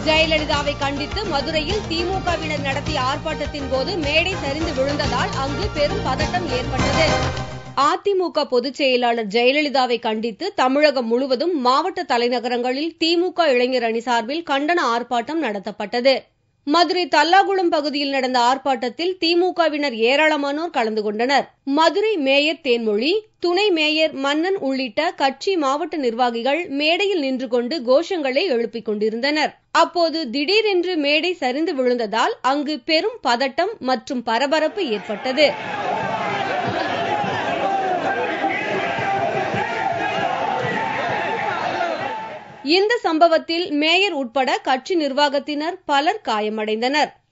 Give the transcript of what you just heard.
ஜெயலலிதாவை கண்டித்து மதுரையில் திமுகவினர் நடத்திய ஆர்ப்பாட்டத்தின் போது மேடை சரிந்து விழுந்ததால் அங்கு பெரும் பதட்டம் ஏற்பட்டது அதிமுக பொதுச் செயலாளர் ஜெயலலிதாவை கண்டித்து தமிழகம் முழுவதும் மாவட்ட தலைநகரங்களில் திமுக இளைஞர் அணி சார்பில் கண்டன ஆர்ப்பாட்டம் நடத்தப்பட்டது மதுரை தல்லாகுளம் பகுதியில் நடந்த ஆர்ப்பாட்டத்தில் திமுகவினர் ஏராளமானோர் கலந்து கொண்டனர் மதுரை மேயர் தேன்மொழி துணை மேயர் மன்னன் உள்ளிட்ட கட்சி மாவட்ட நிர்வாகிகள் மேடையில் நின்று கொண்டு கோஷங்களை எழுப்பிக் கொண்டிருந்தனர் அப்போது திடீரென்று மேடை சரிந்து விழுந்ததால் அங்கு பெரும் பதட்டம் மற்றும் பரபரப்பு ஏற்பட்டது இந்த சம்பவத்தில் மேயர் உட்பட கட்சி நிர்வாகத்தினர் பலர் காயமடைந்தனர்